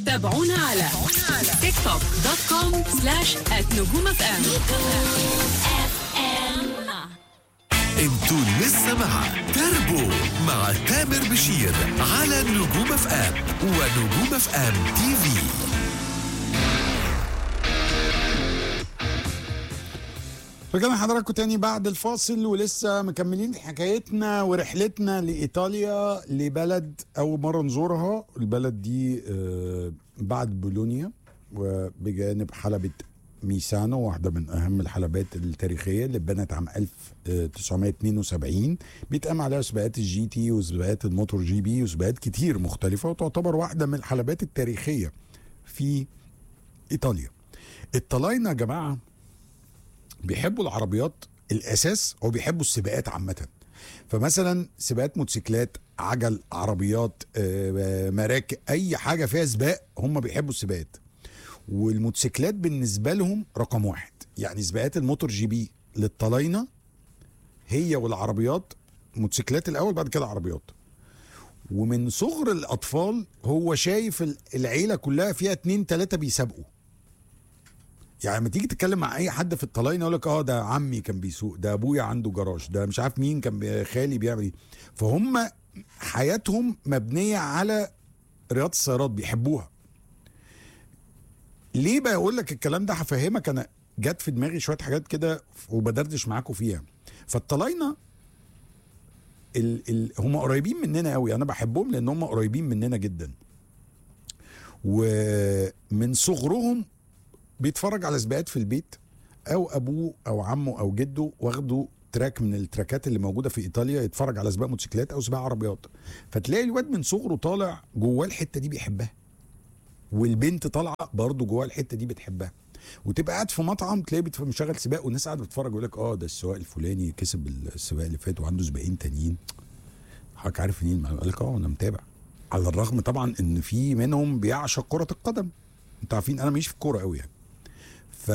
تابعونا على تيك توك دوت كوم سلاش نجوم اف ام انتوا لسه مع تربو مع تامر بشير على نجوم اف ام ونجوم اف ام تي في رجعنا حضراتكم تاني بعد الفاصل ولسه مكملين حكايتنا ورحلتنا لإيطاليا لبلد أول مرة نزورها البلد دي آه، بعد بولونيا وبجانب حلبة ميسانو واحدة من أهم الحلبات التاريخية اللي اتبنت عام 1972 بيتقام عليها سباقات الجي تي وسباقات الموتور جي بي وسباقات كتير مختلفة وتعتبر واحدة من الحلبات التاريخية في إيطاليا الطلاينة يا جماعة بيحبوا العربيات الاساس هو بيحبوا السباقات عامه فمثلا سباقات موتوسيكلات عجل عربيات آه، مراكب اي حاجه فيها سباق هم بيحبوا السباقات والموتوسيكلات بالنسبه لهم رقم واحد يعني سباقات الموتور جي بي للطلاينه هي والعربيات موتوسيكلات الاول بعد كده عربيات ومن صغر الاطفال هو شايف ال- العيله كلها فيها اتنين تلاته بيسابقوا يعني لما تيجي تتكلم مع اي حد في الطلاينه يقول لك اه ده عمي كان بيسوق ده ابويا عنده جراج ده مش عارف مين كان بي- خالي بيعمل ايه فهم حياتهم مبنيه على رياضه السيارات بيحبوها ليه بقى اقول لك الكلام ده هفهمك انا جت في دماغي شويه حاجات كده وبدردش معاكم فيها فالطلاينه ال ال هم قريبين مننا قوي انا بحبهم لان هم قريبين مننا جدا ومن صغرهم بيتفرج على سباقات في البيت او ابوه او عمه او جده واخده تراك من التراكات اللي موجوده في ايطاليا يتفرج على سباق موتوسيكلات او سباق عربيات فتلاقي الواد من صغره طالع جواه الحته دي بيحبها والبنت طالعه برضه جواه الحته دي بتحبها وتبقى قاعد في مطعم تلاقيه بيتف- مشغل سباق والناس قاعده بتتفرج يقول لك اه ده السواق الفلاني كسب السباق اللي فات وعنده سباقين تانيين حضرتك عارف مين قال لك اه انا متابع على الرغم طبعا ان في منهم بيعشق كره القدم انتوا عارفين انا ماليش في الكوره قوي يعني ف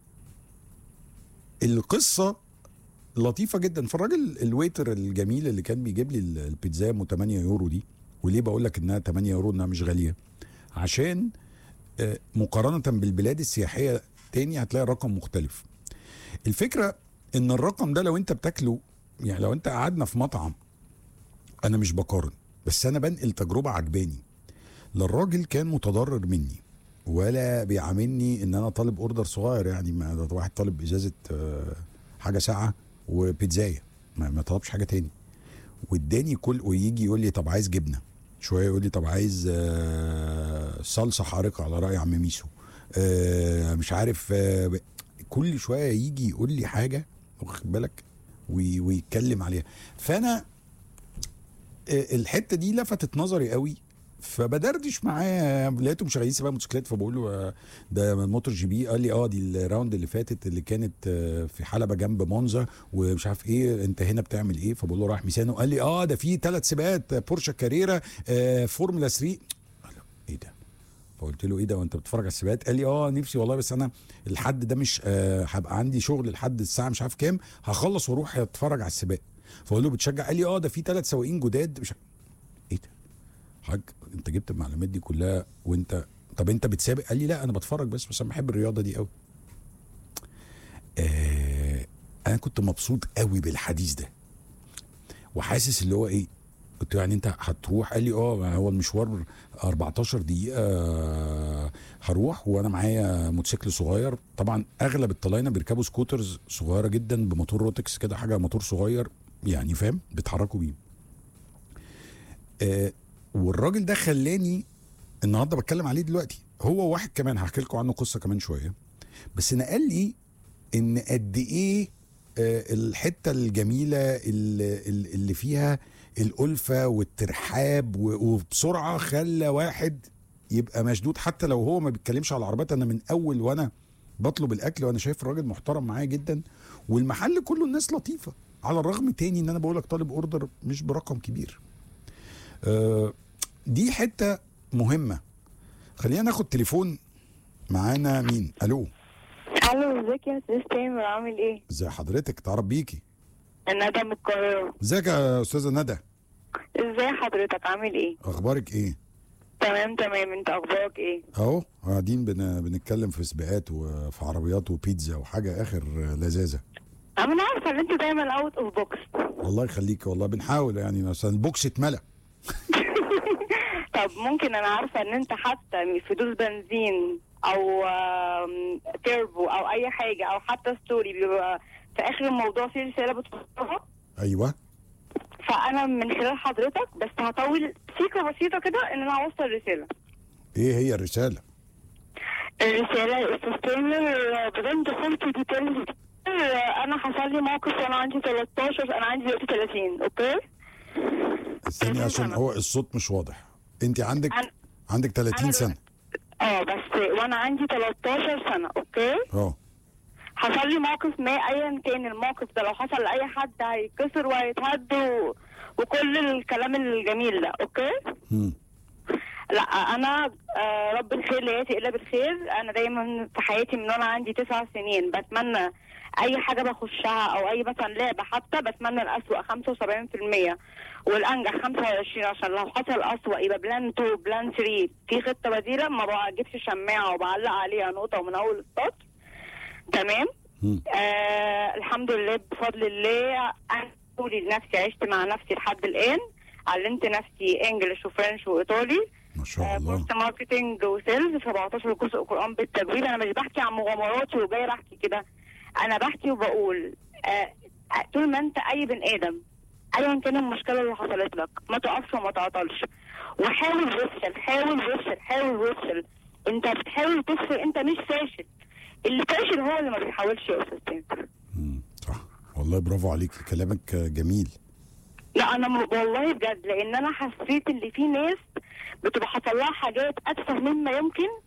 القصه لطيفه جدا فالراجل الويتر الجميل اللي كان بيجيب لي ال- البيتزا ام 8 يورو دي وليه بقول لك انها 8 يورو انها مش غاليه عشان آه، مقارنه بالبلاد السياحيه تاني هتلاقي الرقم مختلف الفكره ان الرقم ده لو انت بتاكله يعني لو انت قعدنا في مطعم انا مش بقارن بس انا بنقل تجربه عجباني لا الراجل كان متضرر مني ولا بيعاملني ان انا طالب اوردر صغير يعني ما ده واحد طالب ازازه آه، حاجه ساعه وبيتزايه ما, ما طلبش حاجه تاني واداني كل ويجي يقول لي طب عايز جبنه شويه يقول لي طب عايز آه، صلصه حارقه على راي عم ميسو آه، مش عارف آه، ب- كل شويه يجي يقول لي حاجه واخد بالك وي- ويتكلم عليها فانا آه، الحته دي لفتت نظري قوي فبدردش معاه لقيته مشغلين سباق موتوسيكلات فبقول له آه، ده من موتور جي بي قال لي اه دي الراوند اللي فاتت اللي كانت آه، في حلبه جنب مونزا ومش عارف ايه انت هنا بتعمل ايه فبقول له رايح ميسانو قال لي اه ده في ثلاث سباقات آه، بورشه كاريرا آه، فورمولا 3 قال له ايه ده فقلت له ايه ده وانت بتتفرج على السباقات قال لي اه نفسي والله بس انا الحد ده مش آه، هبقى عندي شغل لحد الساعه مش عارف كام هخلص واروح اتفرج على السباق فقول له بتشجع قال لي اه ده في ثلاث سواقين جداد مش ايه ده حاج انت جبت المعلومات دي كلها وانت طب انت بتسابق قال لي لا انا بتفرج بس بس انا بحب الرياضه دي قوي آه انا كنت مبسوط قوي بالحديث ده وحاسس اللي هو ايه قلت له يعني انت هتروح قال لي اه هو المشوار 14 دقيقه آه، هروح وانا معايا موتوسيكل صغير طبعا اغلب الطلاينه بيركبوا سكوترز صغيره جدا بموتور روتكس كده حاجه موتور صغير يعني فاهم بيتحركوا بيه آه والراجل ده خلاني النهارده بتكلم عليه دلوقتي هو واحد كمان هحكي لكم عنه قصه كمان شويه بس نقل لي ان قد ايه آه، الحته الجميله اللي, اللي فيها الالفه والترحاب و- وبسرعه خلى واحد يبقى مشدود حتى لو هو ما بيتكلمش على العربيات انا من اول وانا بطلب الاكل وانا شايف الراجل محترم معايا جدا والمحل كله الناس لطيفه على الرغم تاني ان انا بقول لك طالب اوردر مش برقم كبير آه، دي حته مهمه خلينا ناخد تليفون معانا مين الو الو ازيك يا استاذ تامر عامل ايه؟ ازي حضرتك تعرف بيكي ندى من القاهرة ازيك يا استاذه ندى ازاي حضرتك عامل ايه؟ اخبارك ايه تمام تمام انت اخبارك ايه اهو قاعدين بن... بنتكلم في سباقات وفي عربيات وبيتزا وحاجه اخر لذاذه انا عارفه ان انت دايما اوت اوف بوكس الله يخليك والله بنحاول يعني مثلا البوكس اتملى طب ممكن انا عارفه ان انت حتى في دوس بنزين او آم، تيربو او اي حاجه او حتى ستوري بيبقى في اخر الموضوع في رساله بتوصلها ايوه فانا من خلال حضرتك بس هطول سيكه بسيطه كده ان انا اوصل رساله ايه هي الرساله الرسالة يا أستاذ تامر بدون دخول في ديتيلز أنا حصل لي موقف وأنا عندي 13 أنا عندي دلوقتي 30 أوكي؟ استني تمام، عشان تمام. هو الصوت مش واضح انت عندك أنا- عندك 30 أنا سنه اه بس وأنا عندي 13 سنة أوكي؟ اه حصل لي موقف ما أيا كان الموقف ده لو حصل لأي حد هيتكسر وهيتهد و... وكل الكلام الجميل ده أوكي؟ مم. لا انا آه، رب الخير لا ياتي الا بالخير انا دايما في حياتي من وانا عندي تسع سنين بتمنى اي حاجه بخشها او اي مثلا لعبه حتى بتمنى الاسوأ 75% والانجح 25 عشان لو حصل اسوأ يبقى بلان 2 بلان 3 في خطه بديله ما بجيبش شماعه وبعلق عليها نقطه ومن اول السطر تمام مم. آه الحمد لله بفضل الله انا طولي لنفسي عشت مع نفسي لحد الان علمت نفسي انجلش وفرنش وايطالي ما شاء آه، الله كورس ماركتنج وسيلز 17 جزء قران بالتجويد انا مش بحكي عن مغامراتي وجاي بحكي كده انا بحكي وبقول آه، آه، طول ما انت اي بني ادم ايا كان المشكله اللي حصلت لك ما تقفش وما تعطلش وحاول وافشل حاول وافشل حاول وافشل انت بتحاول تفشل انت مش فاشل اللي فاشل هو اللي ما بيحاولش يا استاذ تامر مم. صح والله برافو عليك كلامك جميل لا انا م- والله بجد لان انا حسيت ان في ناس بتبقى حصل لها حاجات اتفه مما يمكن